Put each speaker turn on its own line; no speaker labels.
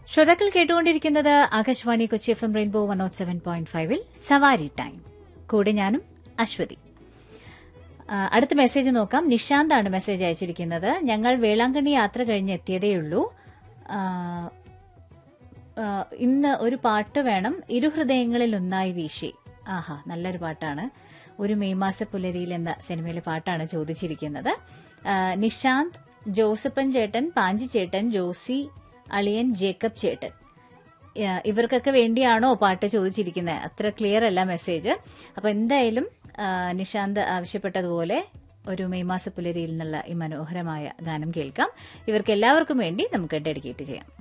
ശ്രോതാക്കൾ കേട്ടുകൊണ്ടിരിക്കുന്നത് Akashvani Kochi F M rainbow one naught seven point ഫൈവിൽ സവാരി ടൈം കൂടെ ഞാനും അശ്വതി ആ, അടുത്ത മെസ്സേജ് നോക്കാം നിഷാന്താണ് മെസ്സേജ് അയച്ചിരിക്കുന്നത് ഞങ്ങൾ വേളാങ്കണ്ണി യാത്ര കഴിഞ്ഞ് എത്തിയതേയുള്ളൂ ആ, ആ, ഇന്ന് ഒരു പാട്ട് വേണം ഇരുഹൃദയങ്ങളിൽ ഒന്നായി വീശി ആഹാ നല്ലൊരു പാട്ടാണ് ഒരു മെയ് മാസ പുലരിയിൽ എന്ന സിനിമയിലെ പാട്ടാണ് ചോദിച്ചിരിക്കുന്നത് ആ, നിഷാന്ത് ജോസപ്പൻ ചേട്ടൻ പാഞ്ചി ചേട്ടൻ ജോസി അളിയൻ ജേക്കബ് ചേട്ടൻ ആ, ഇവർക്കൊക്കെ വേണ്ടിയാണോ പാട്ട് ചോദിച്ചിരിക്കുന്നത് അത്ര ക്ലിയർ അല്ല മെസ്സേജ് അപ്പൊ എന്തായാലും ആ, നിഷാന്ത് ആവശ്യപ്പെട്ടതുപോലെ ഒരു മെയ് മാസ പുലരിയിൽ നിന്നുള്ള ഈ മനോഹരമായ ഗാനം കേൾക്കാം ഇവർക്ക് എല്ലാവർക്കും വേണ്ടി നമുക്ക് ഡെഡിക്കേറ്റ് ചെയ്യാം